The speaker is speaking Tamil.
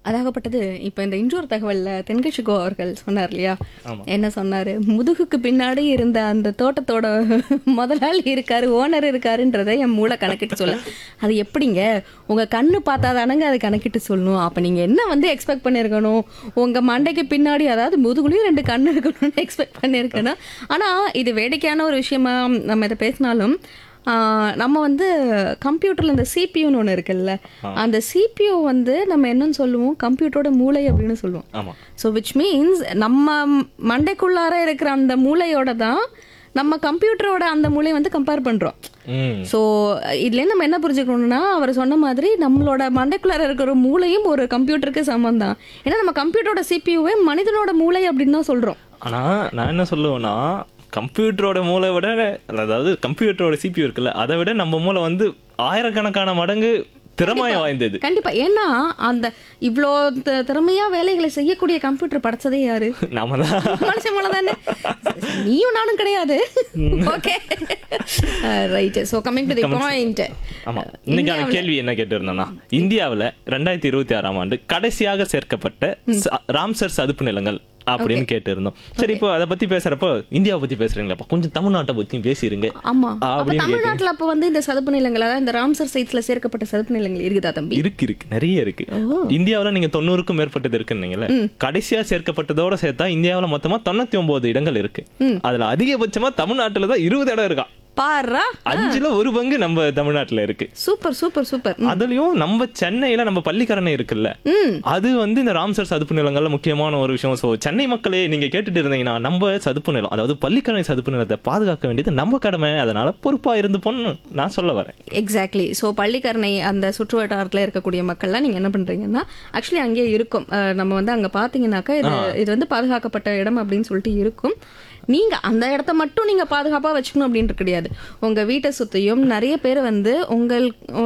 அதாகப்பட்டது இப்போ இந்த இன்னொரு தகவல்ல தென்கட்சிகோ அவர்கள் சொன்னார் இல்லையா ஆமா. என்ன சொன்னாரு முதுகுக்கு பின்னாடி இருந்த அந்த தோட்டத்தோட முதலாளி இருக்காரு ஓனர் இருக்காருன்றதை என் மூளை கணக்கிட்டு சொல்ல அது எப்படிங்க உங்க கண்ணு பார்த்தா தானங்க அது கணக்கிட்டு சொல்லணும் அப்ப நீங்க என்ன வந்து எக்ஸ்பெக்ட் பண்ணிருக்கணும் உங்க மண்டைக்கு பின்னாடி அதாவது முதுகுலயும் ரெண்டு கண்ணு இருக்கணும்னு எக்ஸ்பெக்ட் பண்ணிருக்கணும் ஆனா இது வேடிக்கையான ஒரு விஷயமா நம்ம இதை பேசினாலும் ஆஹ் நம்ம வந்து கம்ப்யூட்டர்ல இந்த சிபியூன்னு ஒன்று இருக்குல்ல அந்த சிபியூ வந்து நம்ம என்னன்னு சொல்லுவோம் கம்ப்யூட்டரோட மூளை அப்படின்னு சொல்லுவோம் ஆமா ஸோ விச் மீன்ஸ் நம்ம மண்டைக்குள்ளார இருக்கிற அந்த மூளையோட தான் நம்ம கம்ப்யூட்டரோட அந்த மூளையை வந்து கம்பேர் பண்றோம் ம் ஸோ இதுலேருந்து நம்ம என்ன புரிஞ்சுக்கணும்னா அவர் சொன்ன மாதிரி நம்மளோட மண்டைக்குள்ளார இருக்கிற மூளையும் ஒரு கம்ப்யூட்டருக்கு சமம் தான் ஏன்னா நம்ம கம்ப்யூட்டரோட சிபியூவே மனிதனோட மூளை அப்படின்னு தான் சொல்றோம் ஆனா நான் என்ன சொல்லுவேன்னா கம்ப்யூட்டரோட மூளை விட அதாவது கம்ப்யூட்டரோட சிபியூ இருக்குல்ல அதை விட நம்ம மூளை வந்து ஆயிரக்கணக்கான மடங்கு திறமைய வாய்ந்தது கண்டிப்பா ஏன்னா அந்த இவ்வளோ த- திறமையா வேலைகளை செய்யக்கூடிய கம்ப்யூட்டர் படைச்சதே யாரு நாம தான் மனுஷன் மூளை தானே நீயும் நானும் கிடையாது okay right so coming to the point ஆமா இன்னைக்கான கேள்வி என்ன கேட்டிருந்தோம்னா இந்தியாவுல ரெண்டாயிரத்தி இருபத்தி ஆறாம் ஆண்டு கடைசியாக சேர்க்கப்பட்ட ச- ராம்சர் சதுப்பு நிலங்கள் அப்படின்னு கேட்டிருந்தோம் சரி இப்போ அதை பத்தி பேசுறப்போ இந்தியாவை பத்தி பேசுறீங்களா கொஞ்சம் தமிழ்நாட்டை பத்தியும் பேசிருங்க ஆமா அப்ப அப்படின்னு தமிழ்நாட்டுல அப்ப வந்து இந்த சதுப்பு நிலங்கள் அதாவது இந்த ராம்சர் சைட்ஸ்ல சேர்க்கப்பட்ட சதுப்பு நிலங்கள் இருக்குதா தம்பி இருக்கு இருக்கு நிறைய இருக்கு இந்தியாவுல நீங்க தொண்ணூறுக்கும் மேற்பட்டது இருக்குன்னீங்கல்ல கடைசியா சேர்க்கப்பட்டதோட சேர்த்தா இந்தியாவுல மொத்தமா தொண்ணூத்தி ஒன்பது இடங்கள் இருக்கு அதுல அதிகபட்சமா தமிழ்நாட்டுல தான் இருபது இடம் இருக்கா பாருடா அஞ்சுல ஒரு பங்கு நம்ம தமிழ்நாட்டுல இருக்கு சூப்பர் சூப்பர் சூப்பர் அதுலயும் நம்ம சென்னையில நம்ம பள்ளிக்கரணை இருக்குல்ல ம் அது வந்து இந்த ராம்சர் சதுப்பு நிலங்கள்ல முக்கியமான ஒரு விஷயம் சோ சென்னை மக்களே நீங்க கேட்டுட்டு இருந்தீங்கன்னா நம்ம சதுப்பு நிலம் அதாவது பள்ளிக்கரணை சதுப்பு நிலத்தை பாதுகாக்க வேண்டியது நம்ம கடமை அதனால பொறுப்பா இருந்து போன்னு நான் சொல்ல வரேன் எக்ஸாக்ட்லி ஸோ பள்ளிக்கரணை அந்த சுற்று வட்டாரத்தில் இருக்கக்கூடிய மக்கள்லாம் நீங்கள் என்ன பண்ணுறீங்கன்னா ஆக்சுவலி அங்கேயே இருக்கும் அஹ் நம்ம வந்து அங்கே பார்த்தீங்கன்னாக்கா இது இது வந்து பாதுகாக்கப்பட்ட இடம் அப்படின்னு சொல்லிட்டு இருக்கும் நீங்கள் அந்த இடத்த மட்டும் நீங்கள் பாதுகாப்பாக வச்சுக்கணும் அப்படின்ட்டு கிடையாது உங்கள் வீட்டை சுற்றியும் நிறைய பேர் வந்து உங்கள்